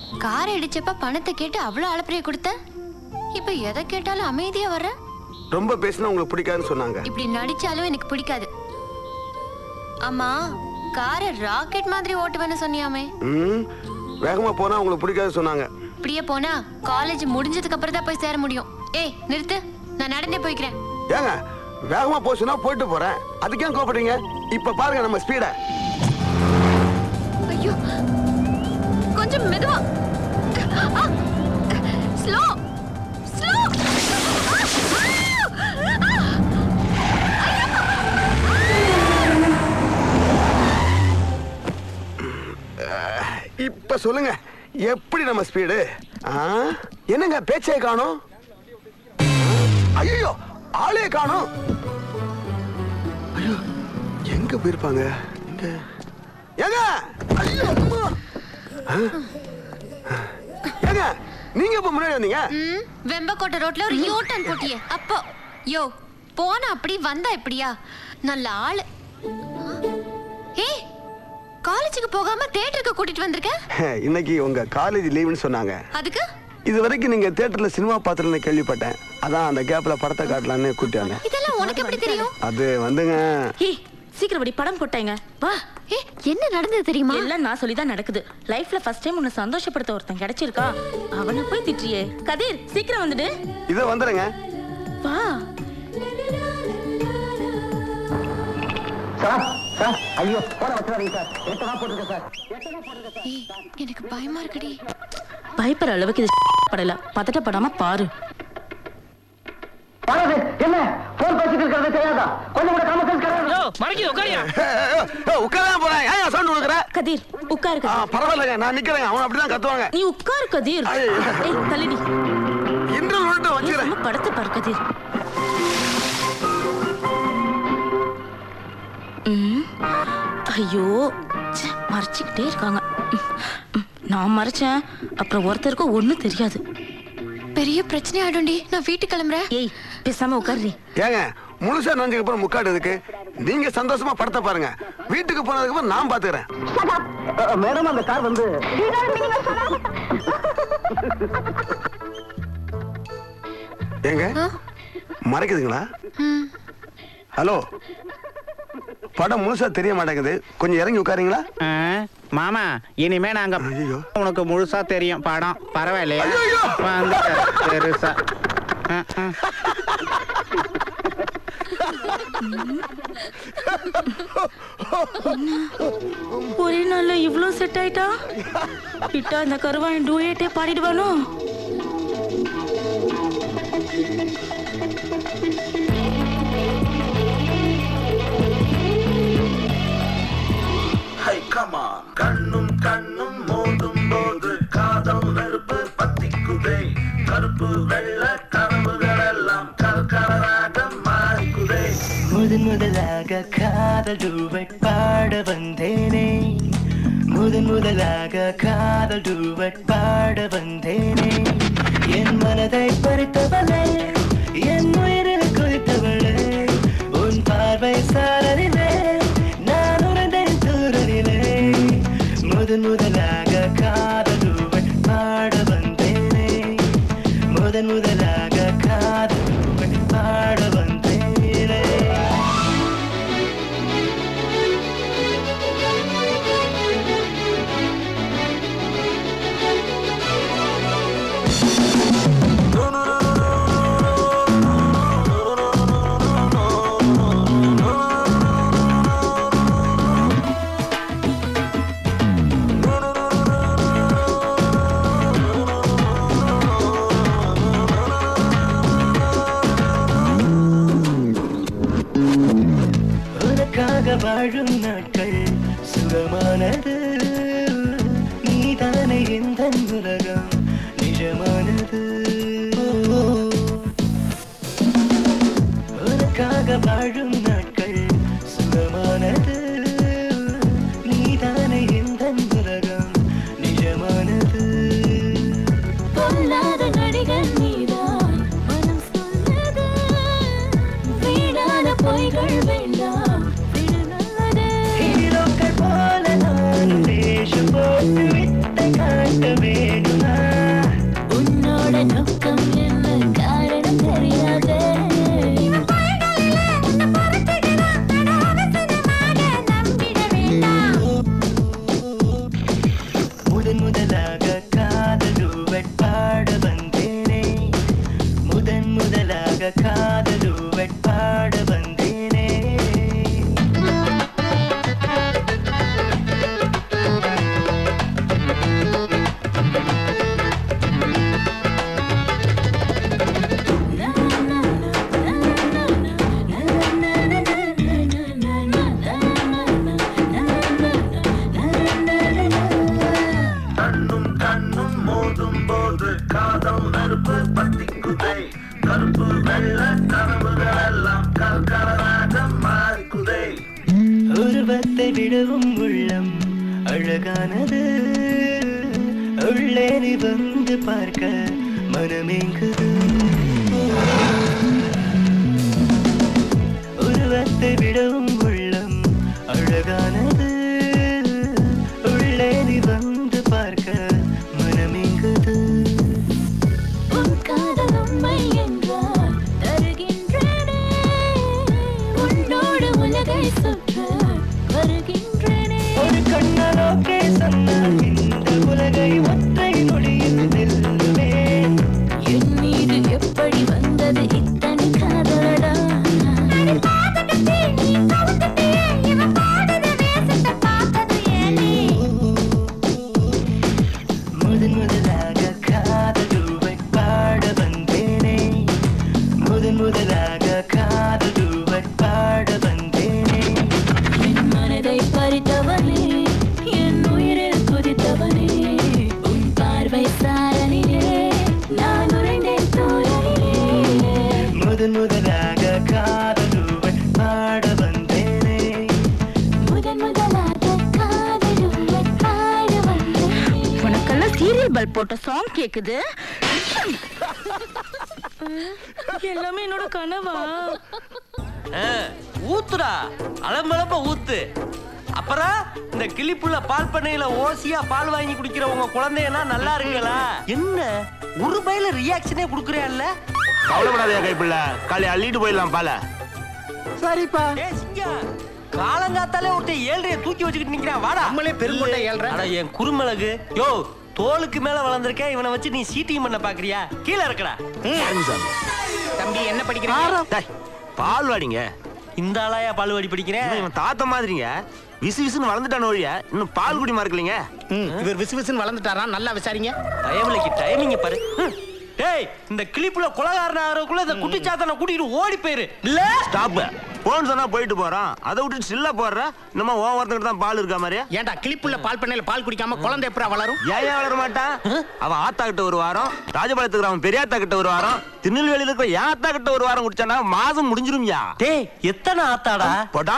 Car இடிச்சப்ப பணத்தை கேட்டு அவ்வளவு அலப்பறைய கொடுத்த இப்ப எதை கேட்டாலும் அமைதியா வர்ற ரொம்ப பேசினா உங்களுக்கு பிடிக்காதுன்னு சொன்னாங்க இப்படி நடிச்சாலும் எனக்கு பிடிக்காது ஆமா காரை ராக்கெட் மாதிரி ஓட்டுவேன்னு சொன்னியாமே ம் வேகமா போனா உங்களுக்கு பிடிக்காது சொன்னாங்க இப்படியே போனா காலேஜ் முடிஞ்சதுக்கு அப்புறம் தான் போய் சேர முடியும் ஏய் நிறுத்து நான் நடந்தே போய்க்கிறேன் ஏங்க வேகமா போச்சுன்னா போயிட்டு போறேன் அதுக்கு ஏன் கோபப்படுறீங்க இப்ப பாருங்க நம்ம ஸ்பீட ஐயோ கொஞ்சம் மெதுவா ஸ்லோ ஸ்லோ இப்ப சொல்லுங்க எப்படி நம்ம ஸ்பீடு என்னங்க பேச்சே காணும் ஐயோ ஆளே காணும் ஐயோ எங்க போயிருப்பாங்க எங்க ஏங்க ஐயோ அம்மா. ஆ? ஏங்க நீங்க இப்ப முன்னாடி வந்தீங்க ம் வெம்பக்கோட்டை ரோட்ல ஒரு யூ டர்ன் போட்டியே அப்போ யோ போன அப்படி வந்தா எப்படியா நல்ல ஆளு ஏய் காலேஜுக்கு போகாம தியேட்டருக்கு கூட்டிட்டு வந்திருக்க இன்னைக்கு உங்க காலேஜ் லீவுன்னு சொன்னாங்க அதுக்கு இது வரைக்கும் நீங்க தியேட்டர்ல சினிமா பாத்திரம்னு கேள்விப்பட்டேன் அதான் அந்த கேப்ல படத்தை காட்டலான்னு கூட்டி வந்தேன் இதெல்லாம் உனக்கு எப்படி தெரியும் அது வந்துங்க ஏய் சீக்கிரம் படி படம் போட்டாங்க வா ஏ என்ன நடந்தது தெரியுமா எல்லாம் நான் சொல்லி தான் நடக்குது லைஃப்ல ஃபர்ஸ்ட் டைம் உன்னை சந்தோஷப்படுத்த ஒருத்தன் கிடைச்சிருக்கா அவனை போய் திட்டியே கதிர் சீக்கிரம் வந்துடு இதை வந்துடுங்க வா சார் சார் ஐயோ போன வச்சுறாதீங்க சார் எட்டு தான் போட்டுருக்கேன் சார் ஏய் எனக்கு பயமா இருக்குடி பயப்படுற அளவுக்கு இது படல பதட்டப்படாம பாரு பாரது என்ன போன் பேசிட்டு இருக்கிறது தெரியாதா கொஞ்சம் கூட காம சென்ஸ் கிடையாது மறக்கி உட்காரியா உட்கார போறேன் ஏன் சவுண்ட் கொடுக்குற கதிர் உட்காரு ஆ, கதிர் பரவாயில்லைங்க நான் நிக்கிறேங்க அவன் அப்படிதான் கத்துவாங்க நீ உட்காரு கதிர் ஐயோ. ஏய் தள்ளிடி இன்று உருட்டு ஏய், வச்சுக்கிறேன் சும்மா படுத்து பாரு கதிர் ம். ஐயோ ச்சே, மறைச்சிக்கிட்டே இருக்காங்க ம், ம். நான் மறைச்சேன் அப்புறம் ஒருத்தருக்கும் ஒண்ணும் தெரியாது பெரிய பிரச்சனை ஆயிடும்டி நான் வீட்டுக்கு கிளம்புறேன் ஏய் பேசாம உட்காருடி ஏங்க முழுசா நஞ்சதுக்கு அப்புறம் முக்காடு இருக்கு நீங்க சந்தோஷமா படத்தை பாருங்க வீட்டுக்கு போனதுக்கு அப்புறம் நான் பாத்துக்கிறேன் மேடம் அந்த கார் வந்து ஏங்க ஆ? மறைக்குதுங்களா ம் ஹலோ படம் முழுசா தெரிய மாட்டேங்குது கொஞ்சம் இறங்கி உட்காருங்களா ஆ, மாமா இனிமே நாங்க ஐயோ. உனக்கு முழுசா தெரியும் படம் பரவாயில்லையா ஐயையோ. வந்துட்டேன் பெருசா ஆ, ஆ. ஒரே நாள்ல இவ்ளோ செட் ஆயிட்டா விட்டா இந்த கருவாயன் டூயட்டே பாடிடுவானோ ஹை கமான் கண்ணும் கண்ணும் மோதும் போது காதல் நெருப்பு பத்திக்குதே கருப்பு வெள்ள கனவுகள் எல்லாம் கலக்கலராக மாறிக்குதே முதன் முதலாக காதல் டூவட் பாட வந்தேனே முதன் முதலாக காதல் டூவட் பாட வந்தேனே என் மனதை பறித்தவளே என் உயிரில் குதித்தவளே உன் பார்வை சாரலிலே நான் உறந்தேன் தூரலிலே முதன் முதலாக காதல் டூவட் பாட வந்தேனே முதன் முதலாக காதல் டூவட் பாட வந்தேனே na உள்ளே நீ வந்து பார்க்க மனமேங்குது உருவத்தை விடவும் உள்ளம் அழகானது உள்ளே நீ வந்து பார்க்க மனமேங்குது உன் காதல் உண்மை என்றால் தருகின்றேனே உன்னோடு உலகை சுற்ற வருகின்றேனே ஒரு கண்ணலோக்கே சொன்னால் இந்த உலகை ஒற்றை நொடியில் வெல்லுவேன் என் மீது எப்படி வந்தது இத்தனை காதலடா முதன் முதலாக காதல் duet பாட வந்தேனே முதன் முதலாக காதல் duet பாட வந்தேனே என் மனதை பறித்தவனே என் உயிரில் குதித்தவனே உன் பார்வை சாரலிலே நான் உறைந்தேன் தோழலிலே முதன் முதலாக காதல் duet பாட வந்தேனே முதன் முதலாக காதலுடன் பாட வந்தேனே உனக்கெல்லாம் சீரியல் பல்ப் போட்ட சாங் கேக்குது எல்லாமே என்னோட கனவா ஊத்துடா அலம்பலப்ப ஊத்து அப்புறம் இந்த கிளிப்புள்ள பால் பண்ணையில ஓசியா பால் வாங்கி குடிக்கிற உங்க குழந்தைன்னா நல்லா இருக்குங்களா என்ன ஒரு பையில ரியாக்ஷனே குடுக்குறேன்ல கவலைப்படாதயா கைப்பிள்ள காலை அள்ளிட்டு போயிடலாம் பால சரிப்பா ஏ சிங்கா காலங்காத்தாலே ஒருத்தன் ஏழ்றைய தூக்கி வச்சுக்கிட்டு நிக்கிறான் வாடா நம்மளே பெருங்கொண்டை ஏழ்ற. அட என் குறுமிளகு யோ தோலுக்கு மேல வளர்ந்திருக்கேன் இவனை வச்சு நீ சீட்டிங் பண்ண பாக்குறியா கீழே இருக்கடா தம்பி என்ன படிக்கிறீங்க டேய், பால் வாடிங்க இந்த ஆளாயா பால்வாடி படிக்கிறேன் இவன் இவன் தாத்தா மாதிரிங்க விசு விசுன்னு வளர்ந்துட்டான ஒழிய இன்னும் பால் குடி மறக்கலைங்க இவர் விசு விசுன்னு வளர்ந்துட்டாரா நல்லா விசாரிங்க பயவிலைக்கு டைமிங்க பாரு ஹம். டேய் இந்த கிளிப்புல கொலகாரன் ஆகிறதுக்குள்ள இந்த குட்டிச்சாத்தனை கூட்டிட்டு ஓடி போயிரு இல்ல ஸ்டாப் போன் சொன்னா போயிட்டு போறான் அதை விட்டுட்டு சில்ல போடுற நம்ம ஓ ஒருத்தங்கிட்ட தான் பால் இருக்கா மாதிரியா ஏன்டா கிளிப்புள்ள பால் பண்ணையில பால் குடிக்காம குழந்தை எப்படா வளரும் ஏன் ஏன் வளர மாட்டான் அவன் ஆத்தா கிட்ட ஒரு வாரம் ராஜபாளையத்துக்கு அவன் பெரியாத்தா கிட்ட ஒரு வாரம் திருநெல்வேலியில இருக்கிற என் ஆத்தா கிட்ட ஒரு வாரம் குடிச்சானா மாசம் முடிஞ்சிரும்யா டேய் எத்தனை ஆத்தாடா போட்டா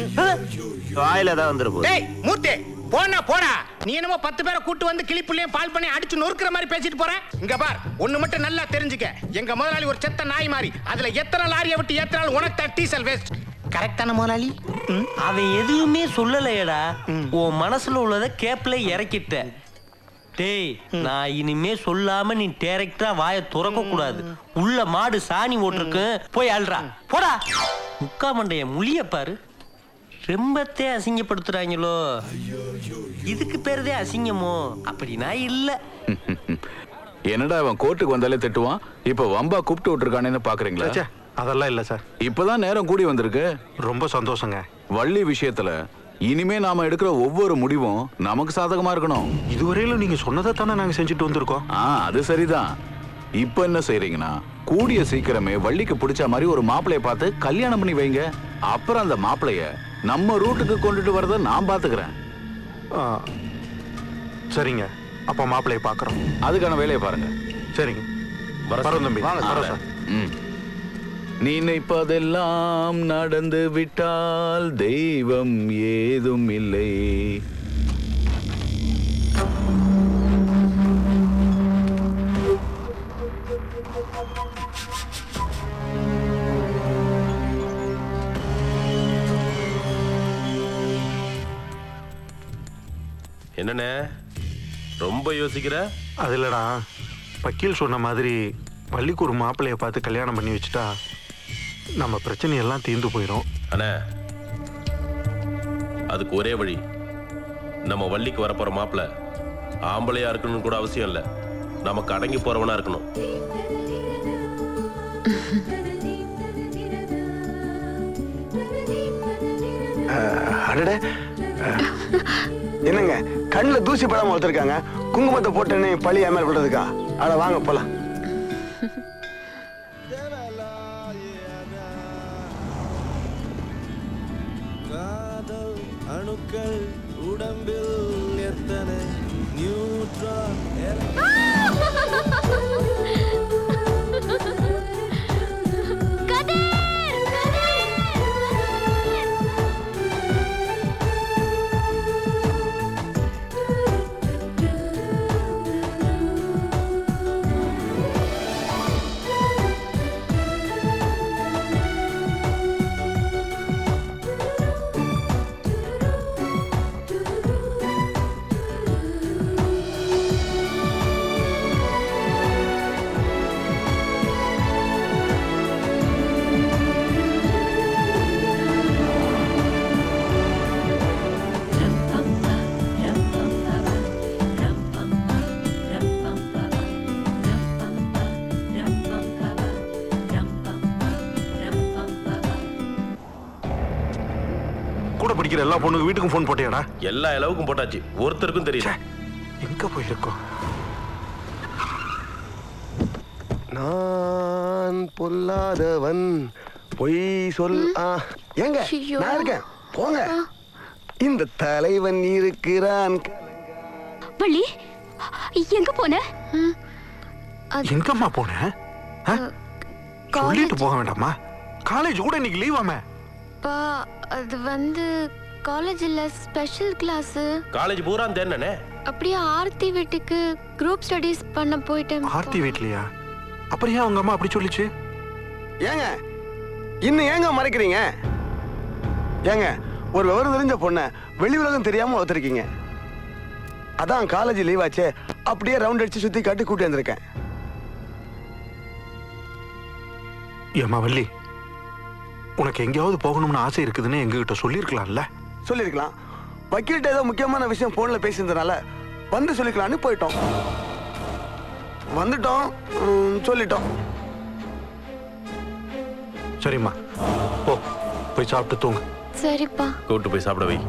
வாயில ஏதாவது வந்துரு டேய் மூர்த்தி போனா போடா நீ என்னமோ பத்து பேரை கூட்டு வந்து கிளிப்புள்ளையும் பால் பண்ணி அடிச்சு நொறுக்குற மாதிரி பேசிட்டு போற இங்க பார் ஒண்ணு மட்டும் நல்லா தெரிஞ்சுக்க எங்க முதலாளி ஒரு செத்த நாய் மாதிரி அதுல எத்தனை லாரியை விட்டு எத்தனை உனக்கு தான் டீசல் வேஸ்ட் கரெக்டான முதலாளி ம்? அவன் எதுவுமே சொல்லலையடா உன் மனசுல உள்ளத கேப்ல இறக்கிட்ட டேய் நான் இனிமே சொல்லாம நீ டைரக்டா வாயை துறக்க கூடாது உள்ள மாடு சாணி ஓட்டிருக்கு போய் அல்றா போடா முக்கா மண்டைய முழிய பாரு ரெம்பத்தே அசிங்கப்படுத்துறாங்களோ இதுக்கு பேருதே அசிங்கமோ அப்படின்னா இல்ல என்னடா அவன் கோர்ட்டுக்கு வந்தாலே திட்டுவான் இப்ப வம்பா கூப்பிட்டு விட்டுருக்கானேன்னு பாக்குறீங்களா ச்சே, அதெல்லாம் இல்ல சார் இப்பதான் நேரம் கூடி வந்திருக்கு ரொம்ப சந்தோஷங்க வள்ளி விஷயத்துல இனிமே நாம எடுக்கிற ஒவ்வொரு முடிவும் நமக்கு சாதகமா இருக்கணும் இதுவரையிலும் நீங்க சொன்னதை தானே நாங்க செஞ்சுட்டு வந்திருக்கோம் ஆ அது சரிதான் இப்ப என்ன செய்றீங்கன்னா கூடிய சீக்கிரமே வள்ளிக்கு பிடிச்ச மாதிரி ஒரு மாப்பிளைய பார்த்து கல்யாணம் பண்ணி வைங்க அப்புறம் அந்த மாப்பிளைய நம்ம ரூட்டுக்கு கொண்டுட்டு வரத நான் பாத்துக்கிறேன் ஆ, சரிங்க அப்ப மாப்பிள்ளைய பாக்குறோம் அதுக்கான வேலையை பாருங்க சரிங்க வரோம் தம்பி வரோம் சார் ம். நினைப்பதெல்லாம் நடந்து விட்டால் தெய்வம் ஏதும் இல்லை என்னண்ணே ரொம்ப யோசிக்கிற அது இல்லடா வக்கீல் சொன்ன மாதிரி பள்ளிக்கு ஒரு மாப்பிள்ளைய பார்த்து கல்யாணம் பண்ணி வச்சுட்டா நம்ம பிரச்சனையெல்லாம் தீர்ந்து போயிடும் அண்ணே அதுக்கு ஒரே வழி நம்ம வள்ளிக்கு வரப்போற மாப்பிள்ள ஆம்பளையா இருக்கணும்னு கூட அவசியம் இல்லை நமக்கு அடங்கி போறவனா இருக்கணும் அடடே என்னங்க கண்ணுல தூசி படாம வளர்த்துருக்காங்க குங்குமத்தை போட்டு பழி ஏமல் விடுறதுக்கா அட வாங்க போலாம் காதல் அணுக்கள் உடம்பில் எத்தனை நியூட்ரான் படிக்கிற எல்லா பொண்ணுங்க வீட்டுக்கும் ஃபோன் போட்டியாடா எல்லா அளவுக்கும் போட்டாச்சு ஒருத்தருக்கும் தெரியல எங்க போயிருக்கோம் நான் பொல்லாதவன் பொய் சொல் ஆ, ஏங்க நான் இருக்கேன் போங்க இந்த தலைவன் இருக்கிறான் வள்ளி எங்க போன எங்கம்மா போன ஆ? சொல்லிட்டு போக வேண்டாமா காலேஜ் கூட இன்னைக்கு லீவாமே பா அது வந்து காலேஜில் ஸ்பெஷல் கிளாஸ் காலேஜ் பூரா தேனே அப்படியே ஆர்த்தி வீட்டுக்கு குரூப் ஸ்டடீஸ் பண்ண போயிட்டேன் ஆர்த்தி வீட்லயா அப்புறம் ஏன் உங்க அம்மா அப்படி சொல்லிச்சு ஏங்க இன்னும் ஏங்க மறைக்கிறீங்க ஏங்க ஒரு விவரம் தெரிஞ்ச பொண்ணை வெளி உலகம் தெரியாம ஒருத்தருக்கீங்க அதான் காலேஜ் லீவ் ஆச்சே அப்படியே ரவுண்ட் அடிச்சு சுத்தி காட்டி கூட்டி வந்திருக்கேன் ஏம்மா வள்ளி உனக்கு எங்கேயாவது போகணும்னு ஆசை இருக்குதுன்னு எங்ககிட்ட சொல்லியிருக்கலாம்ல சொல்லியிருக்கலாம் வக்கீல்கிட்ட ஏதோ முக்கியமான விஷயம் போன்ல பேசியிருந்தனால வந்து சொல்லிக்கலாம்னு போயிட்டோம் வந்துட்டோம் ம், சொல்லிட்டோம் சரிம்மா போ போய் சாப்பிட்டு தூங்கு சரிப்பா கூட்டு போய் சாப்பிட வை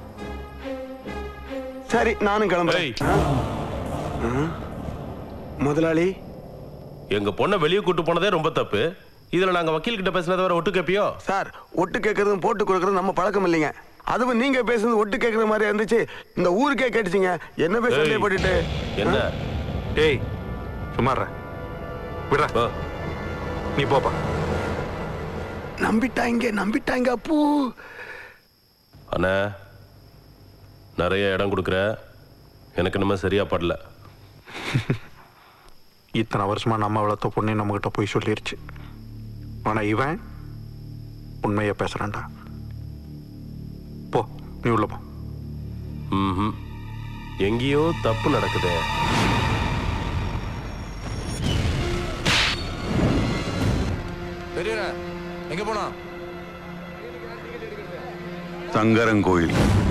சரி நானும் கிளம்புறேன் ஆ? ம். முதலாளி எங்க பொண்ணை வெளியே கூட்டு போனதே ரொம்ப தப்பு இதுல நாங்க வக்கீல் கிட்ட பேசினதை வர ஒட்டு கேப்பியோ சார் ஒட்டு கேட்கறதும் போட்டு கொடுக்கறதும் நம்ம பழக்கம் இல்லைங்க அதுவும் நீங்க பேசுறது ஒட்டு கேட்கற மாதிரி இருந்துச்சு இந்த ஊருக்கே கேட்டுச்சிங்க என்ன போய் சந்தேகப்பட்டுட்டு என்ன டேய் சுமார விடுறா நீ போப்பா நம்பிட்டாங்க நம்பிட்டாங்க அப்பூ அண்ணா நிறைய இடம் கொடுக்குற எனக்கு இன்னுமே சரியா படல இத்தனை வருஷமா நம்ம வளர்த்த பொண்ணு நம்மகிட்ட போய் சொல்லிருச்சு ஆனா இவன் உண்மையை பேசுறான்டா போ நீ உள்ள போ ம்ஹும். எங்கேயோ தப்பு நடக்குதே பெரியரா எங்க போனா சங்கரன் கோயில்